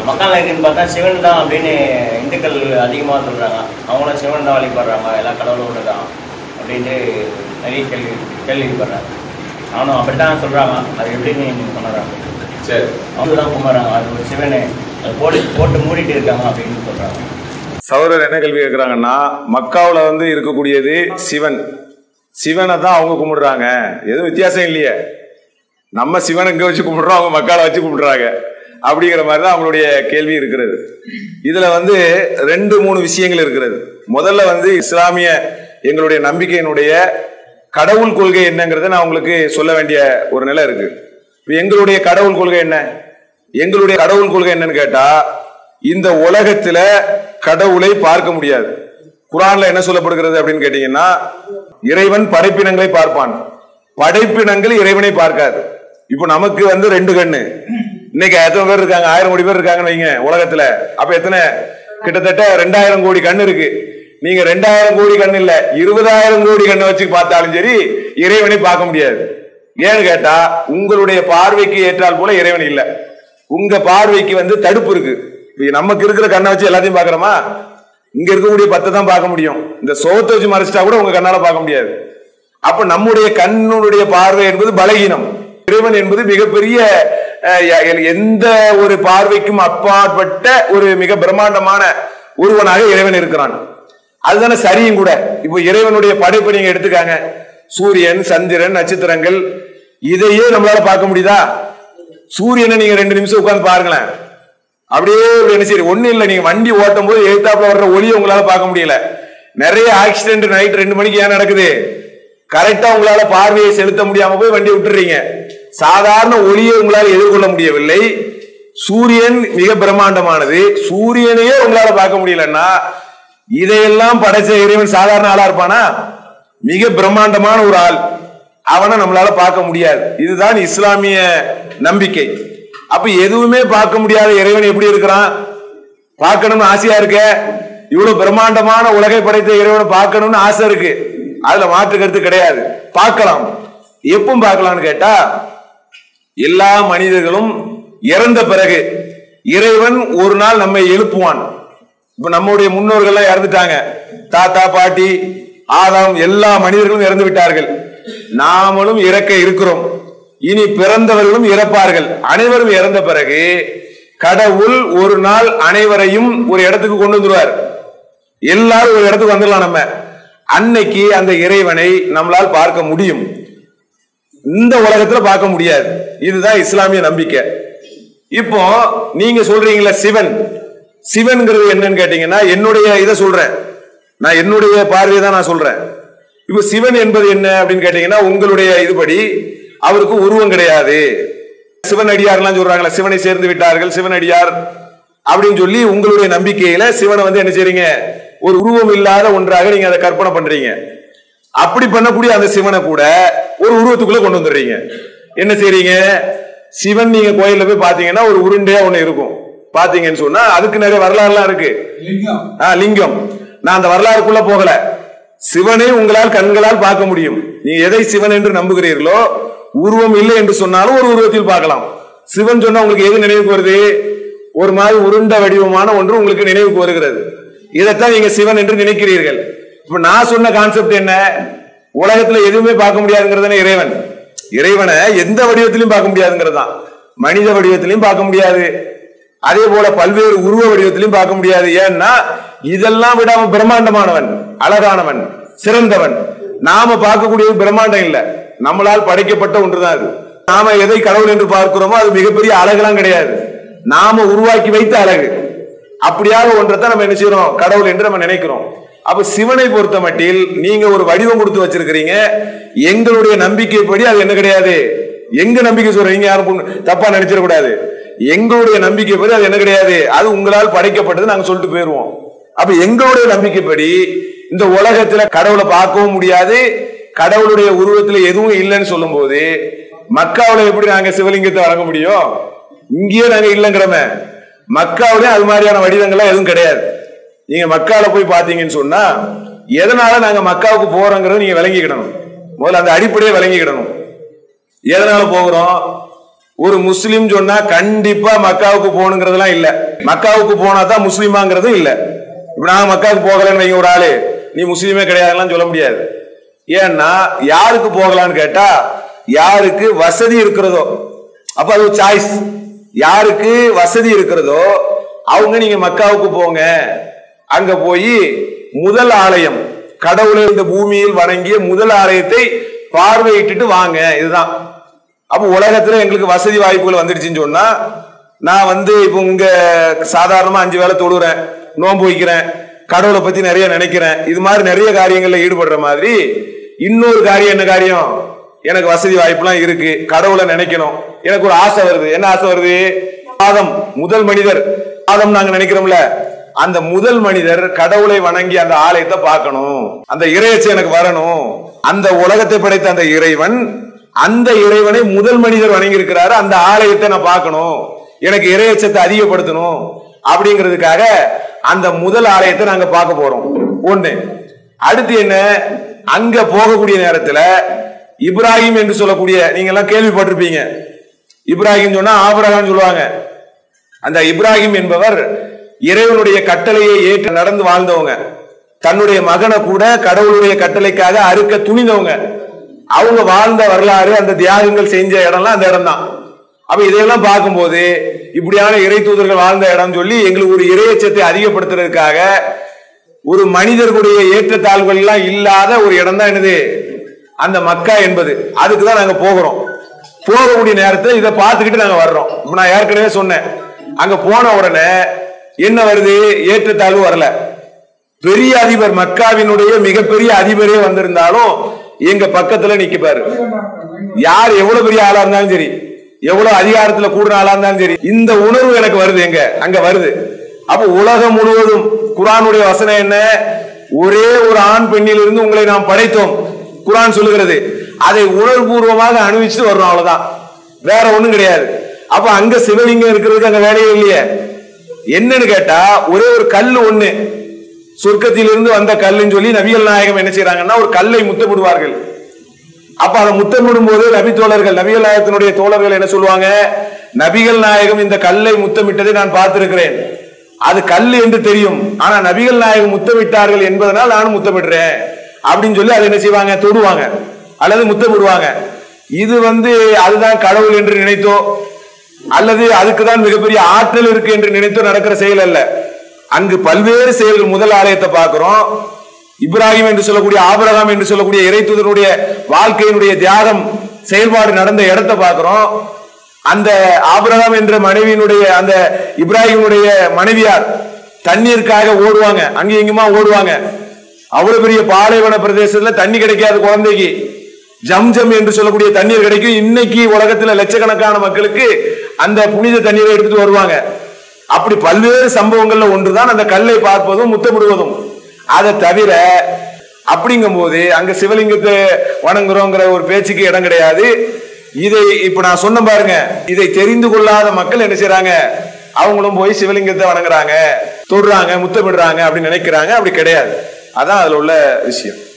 மக்கள் நாயக்கன் பார்த்தா சிவன் தான் அப்படின்னு இந்துக்கள் அதிகமாக சொல்கிறாங்க அவங்களும் சிவன் தான் வழிபடுறாங்க எல்லாம் கடவுளும் ஒன்று தான் அப்படின்ட்டு நிறைய கேள்வி கேள்விப்படுறாங்க அவனும் அப்படித்தான் சொல்கிறாங்க அது எப்படின்னு நீங்கள் சொன்னாங்க சரி அவங்க தான் கும்பிட்றாங்க அது ஒரு சிவனு அது போட்டு போட்டு மூடிட்டு இருக்காங்க அப்படின்னு சொல்கிறாங்க சௌரர் என்ன கேள்வி கேட்குறாங்கன்னா மக்காவில் வந்து இருக்கக்கூடியது சிவன் சிவனை தான் அவங்க கும்பிடுறாங்க எதுவும் வித்தியாசம் இல்லையே நம்ம சிவனை இங்கே வச்சு கும்பிடுறோம் அவங்க மக்களை வச்சு கும்பிடுறாங்க அப்படிங்கிற மாதிரி தான் அவங்களுடைய கேள்வி இருக்கிறது இதுல வந்து ரெண்டு மூணு விஷயங்கள் இருக்கிறது முதல்ல வந்து இஸ்லாமிய எங்களுடைய நம்பிக்கையினுடைய கடவுள் கொள்கை என்னங்கிறத நான் உங்களுக்கு சொல்ல வேண்டிய ஒரு நிலை இருக்கு இப்ப எங்களுடைய கடவுள் கொள்கை என்ன எங்களுடைய கடவுள் கொள்கை என்னன்னு கேட்டா இந்த உலகத்துல கடவுளை பார்க்க முடியாது குரான்ல என்ன சொல்லப்படுகிறது அப்படின்னு கேட்டீங்கன்னா இறைவன் படைப்பினங்களை பார்ப்பான் படைப்பினங்கள் இறைவனை பார்க்காது இப்போ நமக்கு வந்து ரெண்டு கண்ணு இன்னைக்கு எத்தனை பேர் இருக்காங்க ஆயிரம் கோடி பேர் இருக்காங்கன்னு வைங்க உலகத்துல அப்ப எத்தனை கிட்டத்தட்ட ரெண்டாயிரம் கோடி கண்ணு இருக்கு நீங்க ரெண்டாயிரம் கோடி கண்ணு இல்ல இருபதாயிரம் கோடி கண்ணை வச்சு பார்த்தாலும் சரி இறைவனை பார்க்க முடியாது ஏன்னு கேட்டா உங்களுடைய பார்வைக்கு ஏற்றால் போல இறைவன் இல்ல உங்க பார்வைக்கு வந்து தடுப்பு இருக்கு இப்ப நமக்கு இருக்கிற கண்ணை வச்சு எல்லாத்தையும் பாக்குறோமா இங்க இருக்கக்கூடிய பத்தை தான் பார்க்க முடியும் இந்த சோத்தை வச்சு மறைச்சிட்டா கூட உங்க கண்ணால பார்க்க முடியாது அப்ப நம்முடைய கண்ணுடைய பார்வை என்பது பலகீனம் இறைவன் என்பது மிகப்பெரிய அஹ், எ- எந்த ஒரு பார்வைக்கும் அப்பாற்பட்ட ஒரு மிக பிரம்மாண்டமான ஒருவனாக இறைவன் இருக்கிறான் அதுதானே சரியும் கூட இப்போ இறைவனுடைய படைப்பை நீங்க எடுத்துக்காங்க சூரியன் சந்திரன் நட்சத்திரங்கள் இதையே நம்மளால பார்க்க முடியுதா சூரியனை நீங்க ரெண்டு நிமிஷம் உட்கார்ந்து பாருங்களேன் அப்படியே இப்படி என்ன சரி ஒண்ணு இல்ல நீங்க வண்டி ஓட்டும் போது எழுத்தாப்புல வர்ற ஒளியை உங்களால பார்க்க முடியல நிறைய ஆக்சிடென்ட் நைட் ரெண்டு மணிக்கு ஏன் நடக்குது கரெக்டா உங்களால பார்வையை செலுத்த முடியாம போய் வண்டி விட்டுறீங்க சாதாரண ஒளியை உங்களால எதிர்கொள்ள முடியவில்லை சூரியன் மிக பிரம்மாண்டமானது சூரியனையே உங்களால பார்க்க முடியலன்னா இதையெல்லாம் படைச்ச இறைவன் சாதாரண ஆளா இருப்பானா மிக பிரம்மாண்டமான ஒரு ஆள் அவனை நம்மளால பார்க்க முடியாது இதுதான் இஸ்லாமிய நம்பிக்கை அப்ப எதுவுமே பார்க்க முடியாத இறைவன் எப்படி இருக்கிறான் பார்க்கணும்னு ஆசையா இருக்க இவ்வளவு பிரம்மாண்டமான உலகை படைத்த இறைவனை பார்க்கணும்னு ஆசை இருக்கு அதுல மாற்று கருத்து கிடையாது பார்க்கலாம் எப்பவும் பார்க்கலாம்னு கேட்டா எல்லா மனிதர்களும் இறந்த பிறகு இறைவன் ஒரு நாள் நம்மை எழுப்புவான் இப்ப நம்முடைய முன்னோர்கள்லாம் இறந்துட்டாங்க தாத்தா பாட்டி ஆதாம் எல்லா மனிதர்களும் இறந்து விட்டார்கள் நாமளும் இறக்க இருக்கிறோம் இனி பிறந்தவர்களும் இறப்பார்கள் அனைவரும் இறந்த பிறகு கடவுள் ஒரு நாள் அனைவரையும் ஒரு இடத்துக்கு கொண்டு வந்துருவார் எல்லாரும் ஒரு இடத்துக்கு வந்துடலாம் நம்ம அன்னைக்கு அந்த இறைவனை நம்மளால் பார்க்க முடியும் இந்த உலகத்துல பார்க்க முடியாது இதுதான் இஸ்லாமிய நம்பிக்கை இப்போ நீங்க சொல்றீங்களா சிவன் சிவன்ங்கிறது என்னன்னு கேட்டீங்கன்னா என்னுடைய இதை சொல்றேன் நான் என்னுடைய பார்வையை தான் நான் சொல்றேன் இப்போ சிவன் என்பது என்ன அப்படின்னு கேட்டீங்கன்னா உங்களுடைய இதுபடி அவருக்கு உருவம் கிடையாது சிவனடியார்லாம் சொல்றாங்களா சிவனை சேர்ந்து விட்டார்கள் சிவனடியார் அப்படின்னு சொல்லி உங்களுடைய நம்பிக்கையில சிவனை வந்து என்ன செய்றீங்க ஒரு உருவம் இல்லாத ஒன்றாக நீங்க அதை கற்பனை பண்றீங்க அப்படி பண்ணக்கூடிய அந்த சிவனை கூட ஒரு உருவத்துக்குள்ள கொண்டு வந்துடுறீங்க என்ன செய்றீங்க சிவன் நீங்க கோயில்ல போய் பாத்தீங்கன்னா ஒரு உருண்டையா ஒண்ணு இருக்கும் பாத்தீங்கன்னு சொன்னா அதுக்கு நிறைய வரலாறுலாம் இருக்கு ஆ, லிங்கம் நான் அந்த வரலாறுக்குள்ள போகல சிவனை உங்களால் கண்களால் பார்க்க முடியும் நீங்க எதை சிவன் என்று நம்புகிறீர்களோ உருவம் இல்லை என்று சொன்னாலும் ஒரு உருவத்தில் பார்க்கலாம் சிவன் சொன்னா உங்களுக்கு எது நினைவுக்கு வருது ஒரு மாதிரி உருண்ட வடிவமான ஒன்று உங்களுக்கு நினைவுக்கு வருகிறது இதைத்தான் நீங்க சிவன் என்று நினைக்கிறீர்கள் இப்ப நான் சொன்ன கான்செப்ட் என்ன உலகத்துல எதுவுமே பார்க்க முடியாதுங்கிறது இறைவன் இறைவனை எந்த வடிவத்திலையும் பார்க்க முடியாதுங்கிறது தான் மனித வடிவத்திலையும் பார்க்க முடியாது அதே போல பல்வேறு உருவ வடிவத்திலையும் பார்க்க முடியாது ஏன்னா இதெல்லாம் விட அவன் பிரம்மாண்டமானவன் அழகானவன் சிறந்தவன் நாம பார்க்கக்கூடியது பிரம்மாண்டம் இல்ல நம்மளால் படைக்கப்பட்ட ஒன்றுதான் அது நாம எதை கடவுள் என்று பார்க்கிறோமோ அது மிகப்பெரிய அழகுலாம் கிடையாது நாம உருவாக்கி வைத்த அழகு அப்படியாக ஒன்றைத்தான் நம்ம என்ன செய்யறோம் கடவுள் என்று நம்ம நினைக்கிறோம் அப்ப சிவனை பொறுத்த மட்டில் நீங்க ஒரு வடிவம் கொடுத்து வச்சிருக்கிறீங்க எங்களுடைய நம்பிக்கைப்படி அது என்ன கிடையாது எங்க நம்பிக்கை சொல்றீங்க யாரும் புண்ணு- தப்பா நினைச்சிட கூடாது எங்களுடைய நம்பிக்கைப்படி அது என்ன கிடையாது அது உங்களால் படைக்கப்பட்டது நாங்க சொல்லிட்டு போயிருவோம் அப்ப எங்களுடைய நம்பிக்கைப்படி இந்த உலகத்துல கடவுளை பார்க்கவும் முடியாது கடவுளுடைய உருவத்துல எதுவும் இல்லைன்னு சொல்லும்போது மக்காவுல எப்படி நாங்க சிவலிங்கத்தை வழங்க முடியும் இங்கேயே நாங்க இல்லைங்கிறோமே மக்காவுலயே அது மாதிரியான வடிவங்கள்லாம் எதுவும் கிடையாது நீங்க மக்கால போய் பாத்தீங்கன்னு சொன்னா எதனால நாங்க மக்காவுக்கு போறோங்கிறத நீங்க விளங்கிக்கிடணும் முதல்ல அந்த அடிப்படையை விளங்கிக்கிடணும் எதனால போகிறோம் ஒரு முஸ்லீம் சொன்னா கண்டிப்பா மக்காவுக்கு போகணுங்கிறதுலாம் இல்ல மக்காவுக்கு போனா தான் முஸ்லீமாங்கிறதும் இல்ல இப்ப நாங்க மக்காவுக்கு போகலன்னு வைங்க ஒரு ஆளு நீ முஸ்லீமே கிடையாதுலாம் சொல்ல முடியாது ஏன்னா யாருக்கு போகலான்னு கேட்டா யாருக்கு வசதி இருக்கிறதோ அப்ப அது ஒரு சாய்ஸ் யாருக்கு வசதி இருக்கிறதோ அவங்க நீங்க மக்காவுக்கு போங்க அங்க போய் முதல் ஆலயம் கடவுளை இந்த பூமியில் வணங்கிய முதல் ஆலயத்தை பார்வையிட்டுட்டு வாங்க இதுதான் அப்போ உலகத்துல எங்களுக்கு வசதி வாய்ப்புகள் வந்துடுச்சுன்னு சொன்னா நான் வந்து இப்போ இங்க சாதாரணமா அஞ்சு வேளை தொழுறேன் நோன்பு வைக்கிறேன் கடவுளை பத்தி நிறைய நினைக்கிறேன் இது மாதிரி நிறைய காரியங்கள்ல ஈடுபடுற மாதிரி இன்னொரு காரியம் என்ன காரியம் எனக்கு வசதி வாய்ப்புலாம் இருக்கு கடவுளை நினைக்கணும் எனக்கு ஒரு ஆசை வருது என்ன ஆசை வருது ஆதம் முதல் மனிதர் ஆதம் நாங்க நினைக்கிறோம்ல அந்த முதல் மனிதர் கடவுளை வணங்கி அந்த ஆலயத்தை பார்க்கணும் அந்த இறையச்சு எனக்கு வரணும் அந்த உலகத்தை படைத்த அந்த இறைவன் அந்த இறைவனை முதல் மனிதர் வணங்கி இருக்கிறாரு அந்த ஆலயத்தை நான் பார்க்கணும் எனக்கு இறையச்சத்தை அதிகப்படுத்தணும் அப்படிங்கிறதுக்காக அந்த முதல் ஆலயத்தை நாங்க பார்க்க போறோம் ஒண்ணு அடுத்து என்ன அங்க போகக்கூடிய நேரத்துல இப்ராஹிம் என்று சொல்லக்கூடிய நீங்க எல்லாம் கேள்விப்பட்டிருப்பீங்க இப்ராஹிம் சொன்னா ஆபரகாம் சொல்லுவாங்க அந்த இப்ராஹிம் என்பவர் இறைவனுடைய கட்டளையை ஏற்று நடந்து வாழ்ந்தவங்க தன்னுடைய மகனை கூட கடவுளுடைய கட்டளைக்காக அறுக்க துணிந்தவங்க அவங்க வாழ்ந்த வரலாறு அந்த தியாகங்கள் செஞ்ச இடம்லாம் அந்த இடம் தான் அப்ப இதையெல்லாம் பார்க்கும்போது இப்படியான இறை தூதர்கள் வாழ்ந்த இடம் சொல்லி எங்களுக்கு ஒரு இறையச்சத்தை அதிகப்படுத்துறதுக்காக ஒரு மனிதர்களுடைய ஏற்றத்தாழ்வுகள் எல்லாம் இல்லாத ஒரு இடம் தான் என்னது அந்த மக்கா என்பது அதுக்கு தான் நாங்க போகிறோம் போகக்கூடிய நேரத்தில் இதை பார்த்துக்கிட்டு நாங்க வர்றோம் இப்ப நான் ஏற்கனவே சொன்னேன் அங்க போன உடனே என்ன வருது ஏற்றத்தாழ்வு வரல பெரிய அதிபர் மக்காவினுடைய மிகப்பெரிய அதிபரே வந்திருந்தாலும் எங்க பக்கத்துல நிக்கப்பாரு யார் எவ்வளவு பெரிய ஆளா இருந்தாலும் சரி எவ்வளவு அதிகாரத்துல கூடுற ஆளா இருந்தாலும் சரி இந்த உணர்வு எனக்கு வருது எங்க அங்க வருது அப்ப உலகம் முழுவதும் குரானுடைய வசனம் என்ன ஒரே ஒரு ஆண் பெண்ணில் இருந்து உங்களை நாம் படைத்தோம் குரான் சொல்லுகிறது அதை உணர்வுபூர்வமாக அனுபவிச்சுட்டு வர்றோம் அவ்வளவுதான் வேற ஒண்ணும் கிடையாது அப்ப அங்க சிவலிங்கம் இருக்கிறதுக்கு அங்க வேலையே இல்லையே என்னன்னு கேட்டா ஒரே ஒரு கல் ஒண்ணு சொர்க்கத்திலிருந்து வந்த கல்லுன்னு சொல்லி நபிகள் நாயகம் என்ன செய்யறாங்கன்னா ஒரு கல்லை முத்தமிடுவார்கள் அப்ப அதை முத்தமிடும் போது நபி தோழர்கள் நபிகள் நாயகத்தினுடைய தோழர்கள் என்ன சொல்லுவாங்க நபிகள் நாயகம் இந்த கல்லை முத்தமிட்டதை நான் பார்த்திருக்கிறேன் அது கல் என்று தெரியும் ஆனா நபிகள் நாயகம் முத்தமிட்டார்கள் என்பதனால் நானும் முத்தமிடுறேன் அப்படின்னு சொல்லி அதை என்ன செய்வாங்க தொடுவாங்க அல்லது முத்தமிடுவாங்க இது வந்து அதுதான் கடவுள் என்று நினைத்தோ அல்லது அதுக்குதான் மிகப்பெரிய ஆற்றல் இருக்கு என்று நினைத்தோ நடக்கிற செயல் அல்ல அங்கு பல்வேறு செயல்கள் முதல் ஆலயத்தை பார்க்கிறோம் இப்ராஹிம் என்று சொல்லக்கூடிய ஆபரகாம் என்று சொல்லக்கூடிய இறைத்துதனுடைய வாழ்க்கையினுடைய தியாகம் செயல்பாடு நடந்த இடத்தை பார்க்கிறோம் அந்த ஆபரகாம் என்ற மனைவியினுடைய அந்த இப்ராஹிமுடைய மனைவியார் தண்ணீருக்காக ஓடுவாங்க அங்கேயும் இங்குமா ஓடுவாங்க அவ்வளவு பெரிய பாலைவன பிரதேசத்துல தண்ணி கிடைக்காத குழந்தைக்கு ஜம்ஜம் என்று சொல்லக்கூடிய தண்ணீர் கிடைக்கும் இன்னைக்கு உலகத்துல லட்சக்கணக்கான மக்களுக்கு அந்த புனித தண்ணீரை எடுத்துட்டு வருவாங்க அப்படி பல்வேறு சம்பவங்கள்ல ஒன்றுதான் அந்த கல்லை பார்ப்பதும் முத்தமிடுவதும் அதை தவிர அப்படிங்கும் போது அங்க சிவலிங்கத்தை வணங்குறோங்கிற ஒரு பேச்சுக்கு இடம் கிடையாது இதை இப்ப நான் சொன்ன பாருங்க இதை தெரிந்து கொள்ளாத மக்கள் என்ன செய்றாங்க அவங்களும் போய் சிவலிங்கத்தை வணங்குறாங்க தொடுறாங்க முத்தமிடுறாங்க அப்படின்னு நினைக்கிறாங்க அப்படி கிடையாது அதான் அதுல உள்ள விஷயம்